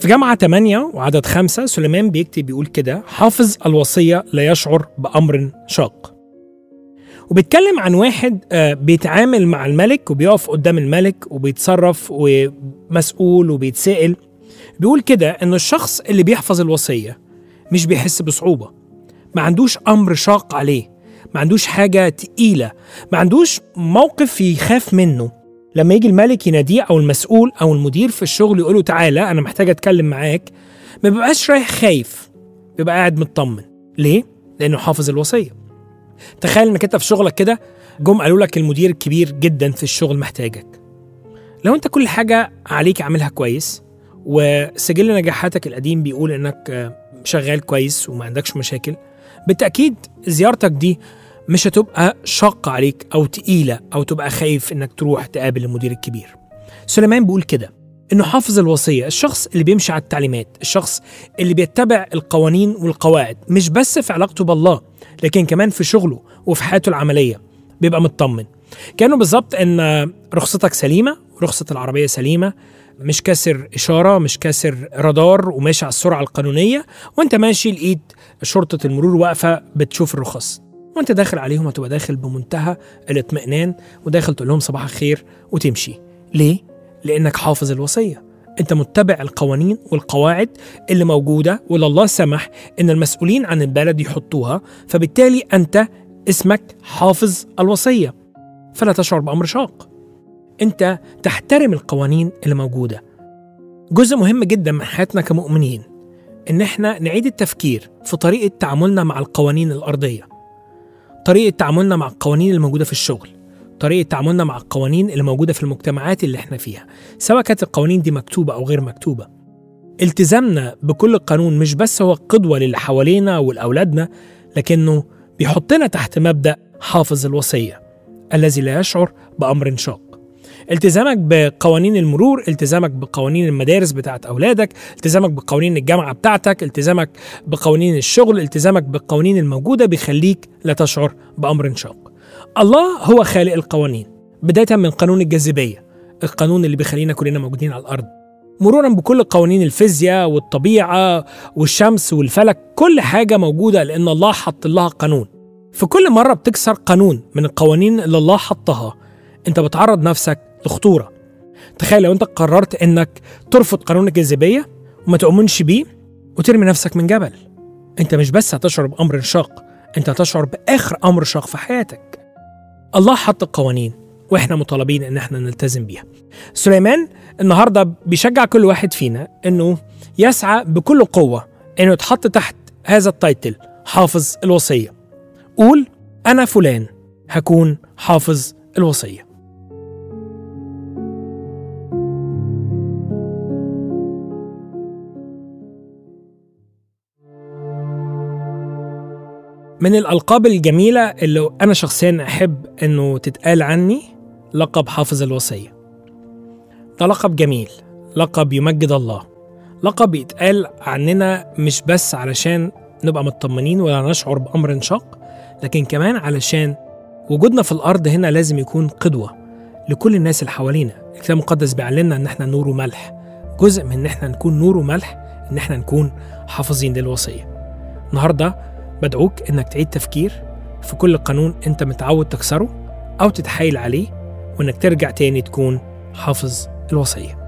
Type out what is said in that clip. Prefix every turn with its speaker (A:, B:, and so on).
A: جامعة 8 وعدد خمسة سليمان بيكتب بيقول كده حافظ الوصية لا يشعر بأمر شاق وبيتكلم عن واحد آه، بيتعامل مع الملك وبيقف قدام الملك وبيتصرف ومسؤول وبيتسائل بيقول كده انه الشخص اللي بيحفظ الوصية مش بيحس بصعوبة ما عندوش أمر شاق عليه ما عندوش حاجة تقيلة ما عندوش موقف يخاف منه لما يجي الملك يناديه أو المسؤول أو المدير في الشغل يقول له تعالى أنا محتاج أتكلم معاك ما بيبقاش رايح خايف بيبقى قاعد مطمن ليه؟ لأنه حافظ الوصية تخيل إنك أنت في شغلك كده جم قالوا لك المدير الكبير جدا في الشغل محتاجك لو أنت كل حاجة عليك عاملها كويس وسجل نجاحاتك القديم بيقول إنك آه، شغال كويس وما عندكش مشاكل بالتأكيد زيارتك دي مش هتبقى شاقة عليك أو تقيلة أو تبقى خايف إنك تروح تقابل المدير الكبير سليمان بيقول كده إنه حافظ الوصية الشخص اللي بيمشي على التعليمات الشخص اللي بيتبع القوانين والقواعد مش بس في علاقته بالله لكن كمان في شغله وفي حياته العملية بيبقى مطمن كانه بالظبط ان رخصتك سليمه رخصه العربيه سليمه مش كاسر اشاره مش كاسر رادار وماشي على السرعه القانونيه وانت ماشي لقيت شرطه المرور واقفه بتشوف الرخص وانت داخل عليهم هتبقى داخل بمنتهى الاطمئنان وداخل تقول لهم صباح الخير وتمشي ليه لانك حافظ الوصيه انت متبع القوانين والقواعد اللي موجوده واللي الله سمح ان المسؤولين عن البلد يحطوها فبالتالي انت اسمك حافظ الوصيه فلا تشعر بامر شاق انت تحترم القوانين اللي موجوده جزء مهم جدا من حياتنا كمؤمنين ان احنا نعيد التفكير في طريقه تعاملنا مع القوانين الارضيه طريقه تعاملنا مع القوانين الموجوده في الشغل طريقه تعاملنا مع القوانين اللي موجوده في المجتمعات اللي احنا فيها سواء كانت القوانين دي مكتوبه او غير مكتوبه التزامنا بكل قانون مش بس هو قدوه للي حوالينا ولاولادنا لكنه بيحطنا تحت مبدا حافظ الوصيه الذي لا يشعر بامر شاق التزامك بقوانين المرور التزامك بقوانين المدارس بتاعت اولادك التزامك بقوانين الجامعه بتاعتك التزامك بقوانين الشغل التزامك بالقوانين الموجوده بيخليك لا تشعر بامر شاق الله هو خالق القوانين بدايه من قانون الجاذبيه القانون اللي بيخلينا كلنا موجودين على الارض مرورا بكل قوانين الفيزياء والطبيعه والشمس والفلك كل حاجه موجوده لان الله حط لها قانون في كل مره بتكسر قانون من القوانين اللي الله حطها انت بتعرض نفسك لخطوره تخيل لو انت قررت انك ترفض قانون الجاذبيه وما تؤمنش بيه وترمي نفسك من جبل انت مش بس هتشعر بامر شاق انت هتشعر باخر امر شاق في حياتك الله حط القوانين واحنا مطالبين ان احنا نلتزم بيها سليمان النهارده بيشجع كل واحد فينا انه يسعى بكل قوه انه يتحط تحت هذا التايتل حافظ الوصيه قول انا فلان هكون حافظ الوصيه من الألقاب الجميلة اللي أنا شخصيا أحب إنه تتقال عني لقب حافظ الوصية ده لقب جميل لقب يمجد الله لقب يتقال عننا مش بس علشان نبقى مطمنين ولا نشعر بأمر شاق لكن كمان علشان وجودنا في الأرض هنا لازم يكون قدوة لكل الناس اللي حوالينا الكتاب المقدس بيعلمنا إن احنا نور وملح جزء من إن احنا نكون نور وملح إن احنا نكون حافظين للوصية النهارده بدعوك انك تعيد تفكير في كل قانون انت متعود تكسره او تتحايل عليه وانك ترجع تاني تكون حافظ الوصيه